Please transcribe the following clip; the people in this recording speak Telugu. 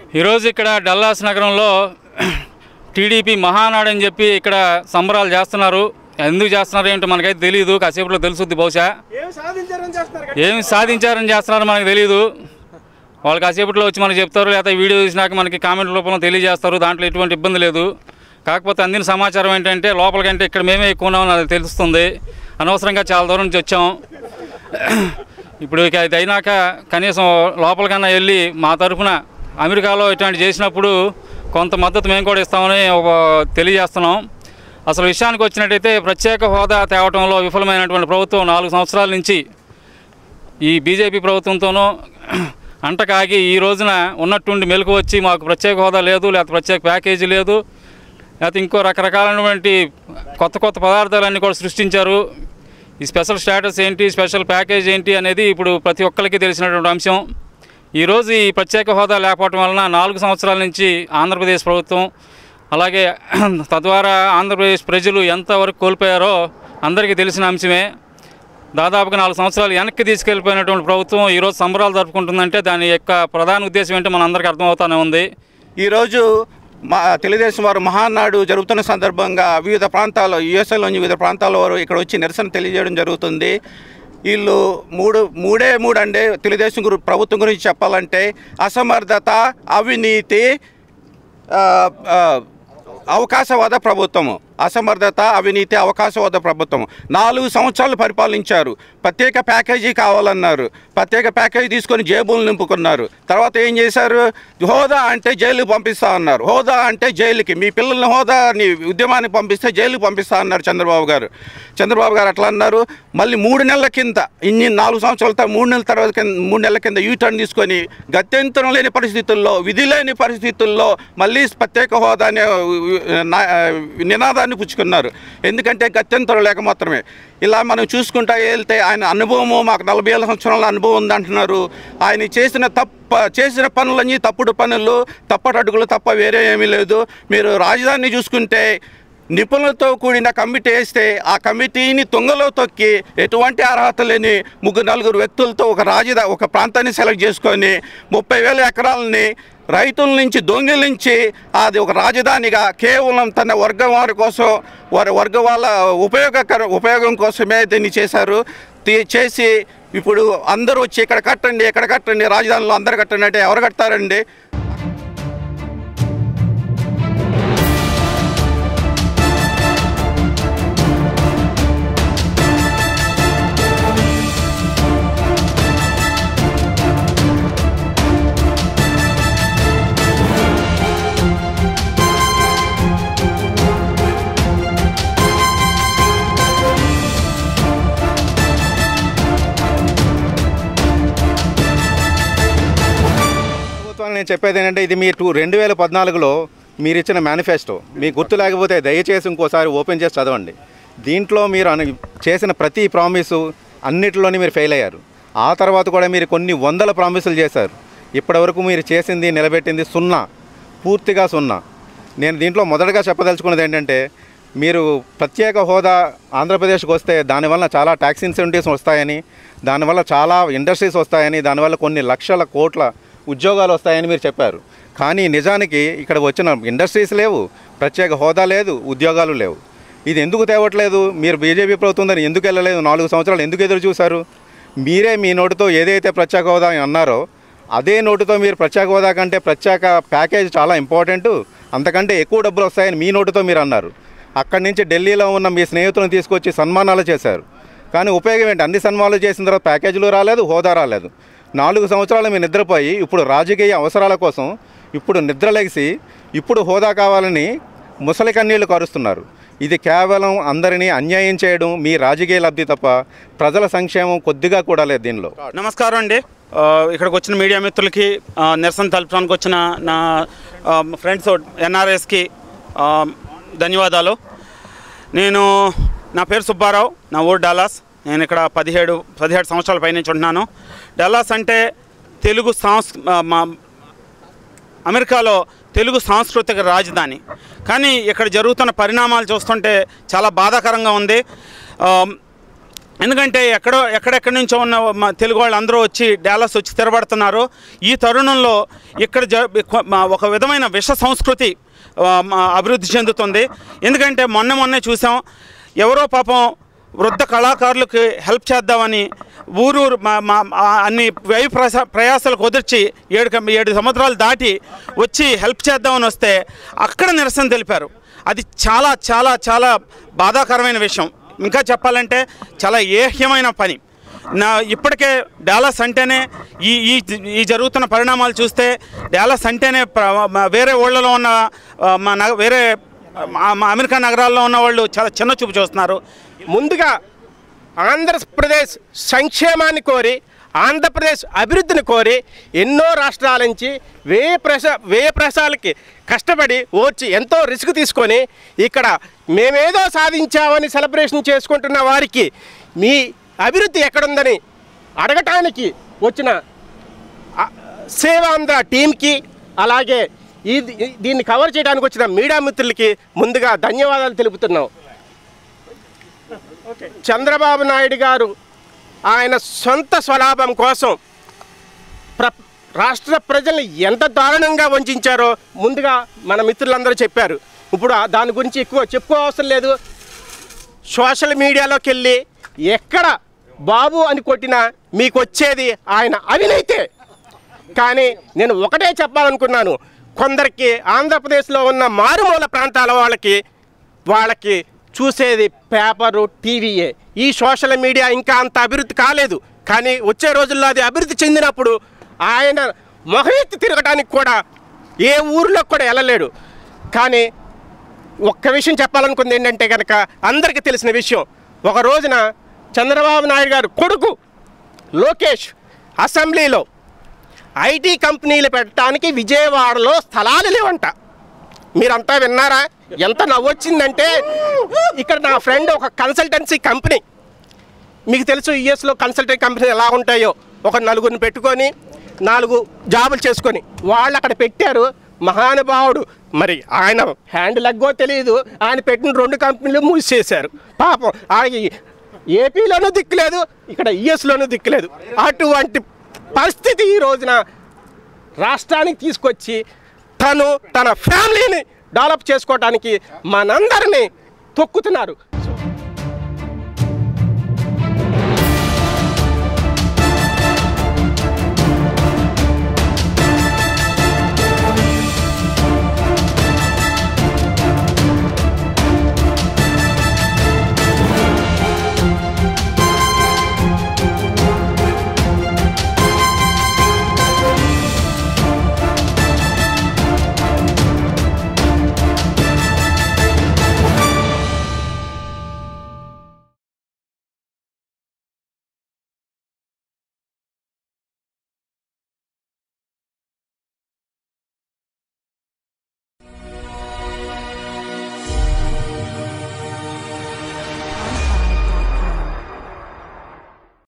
ఈరోజు ఇక్కడ డల్లాస్ నగరంలో టీడీపీ మహానాడు అని చెప్పి ఇక్కడ సంబరాలు చేస్తున్నారు ఎందుకు చేస్తున్నారు ఏంటో మనకైతే తెలియదు కాసేపులో తెలుసుద్ది బహుశా ఏం సాధించారని చేస్తున్నారు ఏమి సాధించారని చేస్తున్నారో మనకు తెలియదు వాళ్ళు కాసేపట్లో వచ్చి మనకు చెప్తారు లేకపోతే వీడియో చూసినాక మనకి కామెంట్ రూపంలో తెలియజేస్తారు దాంట్లో ఎటువంటి ఇబ్బంది లేదు కాకపోతే అందిన సమాచారం ఏంటంటే లోపలికంటే ఇక్కడ మేమే ఎక్కువ ఉన్నామని అది తెలుస్తుంది అనవసరంగా చాలా దూరం నుంచి వచ్చాం ఇప్పుడు ఇక ఇది అయినాక కనీసం లోపలికన్నా వెళ్ళి మా తరఫున అమెరికాలో ఇట్లాంటి చేసినప్పుడు కొంత మద్దతు మేము కూడా ఇస్తామని ఒక తెలియజేస్తున్నాం అసలు విషయానికి వచ్చినట్టయితే ప్రత్యేక హోదా తేవటంలో విఫలమైనటువంటి ప్రభుత్వం నాలుగు సంవత్సరాల నుంచి ఈ బీజేపీ ప్రభుత్వంతోనూ అంటకాగి ఈ రోజున ఉన్నట్టుండి మెలకు వచ్చి మాకు ప్రత్యేక హోదా లేదు లేకపోతే ప్రత్యేక ప్యాకేజీ లేదు లేకపోతే ఇంకో రకరకాలైనటువంటి కొత్త కొత్త పదార్థాలన్నీ కూడా సృష్టించారు ఈ స్పెషల్ స్టేటస్ ఏంటి స్పెషల్ ప్యాకేజ్ ఏంటి అనేది ఇప్పుడు ప్రతి ఒక్కరికి తెలిసినటువంటి అంశం ఈరోజు ఈ ప్రత్యేక హోదా లేకపోవటం వలన నాలుగు సంవత్సరాల నుంచి ఆంధ్రప్రదేశ్ ప్రభుత్వం అలాగే తద్వారా ఆంధ్రప్రదేశ్ ప్రజలు ఎంతవరకు కోల్పోయారో అందరికీ తెలిసిన అంశమే దాదాపుగా నాలుగు సంవత్సరాలు వెనక్కి తీసుకెళ్ళిపోయినటువంటి ప్రభుత్వం ఈరోజు సంబరాలు జరుపుకుంటుందంటే దాని యొక్క ప్రధాన ఉద్దేశం ఏంటో మన అందరికీ అర్థమవుతానే ఉంది ఈరోజు మా తెలుగుదేశం వారు మహానాడు జరుగుతున్న సందర్భంగా వివిధ ప్రాంతాల్లో యుఎస్ఏలోని వివిధ ప్రాంతాల వారు ఇక్కడ వచ్చి నిరసన తెలియజేయడం జరుగుతుంది వీళ్ళు మూడు మూడే మూడు అంటే తెలుగుదేశం గురి ప్రభుత్వం గురించి చెప్పాలంటే అసమర్థత అవినీతి ఆ, ఆ, అవకాశవాద ప్రభుత్వము అసమర్థత అవినీతి అవకాశవాద ప్రభుత్వం నాలుగు సంవత్సరాలు పరిపాలించారు ప్రత్యేక ప్యాకేజీ కావాలన్నారు ప్రత్యేక ప్యాకేజీ తీసుకొని జేబులు నింపుకున్నారు తర్వాత ఏం చేశారు హోదా అంటే జైలుకి పంపిస్తా అన్నారు హోదా అంటే జైలుకి మీ పిల్లల్ని హోదా నీ ఉద్యమానికి పంపిస్తే జైలుకి పంపిస్తా అన్నారు చంద్రబాబు గారు చంద్రబాబు గారు అట్లా అన్నారు మళ్ళీ మూడు నెలల కింద ఇన్ని నాలుగు సంవత్సరాల తర్వాత మూడు నెలల తర్వాత కింద మూడు నెలల కింద యూ టర్న్ తీసుకొని గత్యంతరం లేని పరిస్థితుల్లో విధి లేని పరిస్థితుల్లో మళ్ళీ ప్రత్యేక హోదా అనే నా- నినాదాన్ని పుచ్చుకున్నారు ఎందుకంటే గత్యంతరం లేక మాత్రమే ఇలా మనం చూసుకుంటా వెళ్తే ఆయన అనుభవము మాకు నలభై ఏళ్ళ సంవత్సరాల అనుభవం ఉంది అంటున్నారు ఆయన చేసిన తప్ప చేసిన పనులన్నీ తప్పుడు పనులు తప్పటడుగులు తప్ప వేరే ఏమీ లేదు మీరు రాజధానిని చూసుకుంటే నిపుణులతో కూడిన కమిటీ వేస్తే ఆ కమిటీని తుంగలో తొక్కి ఎటువంటి అర్హత లేని ముగ్గురు నలుగురు వ్యక్తులతో ఒక రాజధా ఒక ప్రాంతాన్ని సెలెక్ట్ చేసుకొని ముప్పై వేల ఎకరాలని రైతుల నుంచి దొంగిలించి అది ఒక రాజధానిగా కేవలం తన వర్గం వారి కోసం వారి వర్గ వాళ్ళ ఉపయోగకర ఉపయోగం కోసమే దీన్ని చేశారు తీ- చేసి ఇప్పుడు అందరూ వచ్చి ఇక్కడ కట్టండి ఇక్కడ కట్టండి రాజధానిలో అందరు కట్టండి అంటే ఎవరు కడతారండి ప్రభుత్వాన్ని నేను చెప్పేది ఏంటంటే ఇది మీ టూ రెండు వేల పద్నాలుగులో మీరు ఇచ్చిన మేనిఫెస్టో మీకు గుర్తు లేకపోతే దయచేసి ఇంకోసారి ఓపెన్ చేసి చదవండి దీంట్లో మీరు అను చేసిన ప్రతి ప్రామిసు అన్నిటిలోని మీరు ఫెయిల్ అయ్యారు ఆ తర్వాత కూడా మీరు కొన్ని వందల ప్రామిసులు చేశారు ఇప్పటివరకు మీరు చేసింది నిలబెట్టింది సున్నా పూర్తిగా సున్నా నేను దీంట్లో మొదటగా చెప్పదలుచుకున్నది ఏంటంటే మీరు ప్రత్యేక హోదా ఆంధ్రప్రదేశ్కి వస్తే దానివల్ల చాలా ట్యాక్స్ ఇన్సెంటివ్స్ వస్తాయని దానివల్ల చాలా ఇండస్ట్రీస్ వస్తాయని దానివల్ల కొన్ని లక్షల కోట్ల ఉద్యోగాలు వస్తాయని మీరు చెప్పారు కానీ నిజానికి ఇక్కడ వచ్చిన ఇండస్ట్రీస్ లేవు ప్రత్యేక హోదా లేదు ఉద్యోగాలు లేవు ఇది ఎందుకు తేవట్లేదు మీరు బీజేపీ ప్రభుత్వం దాన్ని ఎందుకు వెళ్ళలేదు నాలుగు సంవత్సరాలు ఎందుకు ఎదురు చూశారు మీరే మీ నోటితో ఏదైతే ప్రత్యేక హోదా అని అన్నారో అదే నోటుతో మీరు ప్రత్యేక హోదా కంటే ప్రత్యేక ప్యాకేజ్ చాలా ఇంపార్టెంట్ అంతకంటే ఎక్కువ డబ్బులు వస్తాయని మీ నోటుతో మీరు అన్నారు అక్కడి నుంచి ఢిల్లీలో ఉన్న మీ స్నేహితులను తీసుకొచ్చి సన్మానాలు చేశారు కానీ ఉపయోగం ఏంటి అన్ని సన్మానాలు చేసిన తర్వాత ప్యాకేజీలు రాలేదు హోదా రాలేదు నాలుగు సంవత్సరాలు మీరు నిద్రపోయి ఇప్పుడు రాజకీయ అవసరాల కోసం ఇప్పుడు నిద్రలేసి ఇప్పుడు హోదా కావాలని ముసలి కన్నీళ్లు కరుస్తున్నారు ఇది కేవలం అందరినీ అన్యాయం చేయడం మీ రాజకీయ లబ్ధి తప్ప ప్రజల సంక్షేమం కొద్దిగా కూడా లేదు దీనిలో నమస్కారం అండి ఆ, ఇక్కడికి వచ్చిన మీడియా మిత్రులకి ఆ, నిరసన తెలపడానికి వచ్చిన నా ఆ, ఫ్రెండ్స్ ఎన్ఆర్ఎస్కి ఆ, ధన్యవాదాలు నేను నా పేరు సుబ్బారావు నా ఊరు డాలాస్ నేను ఇక్కడ పదిహేడు పదిహేడు సంవత్సరాల పైనుంచి ఉంటున్నాను డాలాస్ అంటే తెలుగు సాంస్ ఆ, మా అమెరికాలో తెలుగు సాంస్కృతిక రాజధాని కానీ ఇక్కడ జరుగుతున్న పరిణామాలు చూస్తుంటే చాలా బాధాకరంగా ఉంది ఆమ్, ఎందుకంటే ఎక్కడో ఎక్కడెక్కడి నుంచో ఉన్న మా తెలుగు వాళ్ళు అందరూ వచ్చి డాలస్ వచ్చి స్థిరపడుతున్నారు ఈ తరుణంలో ఇక్కడ జ మా ఒక విధమైన విష సంస్కృతి ఆ, మా అభివృద్ధి చెందుతుంది ఎందుకంటే మొన్న మొన్నే చూసాం ఎవరో పాపం వృద్ధ కళాకారులకు హెల్ప్ చేద్దామని ఊరూరు మా మా ఆ అన్ని వ్యయ ప్రసా ప్రయాసాలు కుదిర్చి ఏడు కం- ఏడు సంవత్సరాలు దాటి వచ్చి హెల్ప్ చేద్దామని వస్తే అక్కడ నిరసన తెలిపారు అది చాలా చాలా చాలా బాధాకరమైన విషయం ఇంకా చెప్పాలంటే చాలా ఏహ్యమైన పని నా ఇప్పటికే డాలస్ అంటేనే ఈ ఈ ఈ జరుగుతున్న పరిణామాలు చూస్తే డాలస్ అంటేనే ప్ర- మా వేరే ఊళ్ళలో ఉన్న ఆ, మా నగ వేరే మా- మా అమెరికా నగరాల్లో ఉన్న వాళ్ళు చాలా చిన్న చూపు చూస్తున్నారు ముందుగా ఆంధ్రప్రదేశ్ సంక్షేమాన్ని కోరి ఆంధ్రప్రదేశ్ అభివృద్ధిని కోరి ఎన్నో రాష్ట్రాల నుంచి వేయ ప్రస వేయ ప్రసాలకి కష్టపడి వచ్చి ఎంతో రిస్క్ తీసుకొని ఇక్కడ మేమేదో సాధించామని సెలబ్రేషన్ చేసుకుంటున్న వారికి మీ అభివృద్ధి ఎక్కడుందని అడగటానికి వచ్చిన ఆ- సేవాంధ్ర టీంకి అలాగే ఈ దీన్ని కవర్ చేయడానికి వచ్చిన మీడియా మిత్రులకి ముందుగా ధన్యవాదాలు తెలుపుతున్నాం చంద్రబాబు నాయుడు గారు ఆయన సొంత స్వలాభం కోసం ప్ర రాష్ట్ర ప్రజల్ని ఎంత దారుణంగా వంచారో ముందుగా మన మిత్రులందరూ చెప్పారు ఇప్పుడు ఆ దాని గురించి ఎక్కువ చెప్పుకోవసరం లేదు సోషల్ మీడియాలోకి వెళ్ళి ఎక్కడ బాబు అని కొట్టినా మీకు వచ్చేది ఆయన అవినైతే కానీ నేను ఒకటే చెప్పాలనుకున్నాను కొందరికి ఆంధ్రప్రదేశ్లో ఉన్న మారుమూల ప్రాంతాల వాళ్ళకి వాళ్ళకి చూసేది పేపరు టీవీయే ఈ సోషల్ మీడియా ఇంకా అంత అభివృద్ధి కాలేదు కానీ వచ్చే రోజుల్లో అది అభివృద్ధి చెందినప్పుడు ఆయన మొహెత్తి తిరగడానికి కూడా ఏ ఊరిలో కూడా వెళ్ళలేడు కానీ ఒక్క విషయం చెప్పాలనుకుంది ఏంటంటే కనుక అందరికీ తెలిసిన విషయం ఒక రోజున చంద్రబాబు నాయుడు గారు కొడుకు లోకేష్ అసెంబ్లీలో ఐటీ కంపెనీలు పెట్టడానికి విజయవాడలో స్థలాలు లేవంట మీరంతా విన్నారా ఎంత నవ్వొచ్చిందంటే ఇక్కడ నా ఫ్రెండ్ ఒక కన్సల్టెన్సీ కంపెనీ మీకు తెలుసు యుఎస్లో కన్సల్టెంట్ కంపెనీలు ఎలా ఉంటాయో ఒక నలుగురిని పెట్టుకొని నాలుగు జాబులు చేసుకొని వాళ్ళు అక్కడ పెట్టారు మహానుభావుడు మరి ఆయన హ్యాండ్ లగ్గో తెలియదు ఆయన పెట్టిన రెండు కంపెనీలు మూసేశారు పాపం ఆయన ఏపీలోనూ దిక్కులేదు ఇక్కడ యుఎస్లోనూ దిక్కులేదు అటువంటి పరిస్థితి ఈ రోజున రాష్ట్రానికి తీసుకొచ్చి తను తన ఫ్యామిలీని డెవలప్ చేసుకోవడానికి మనందరినీ తొక్కుతున్నారు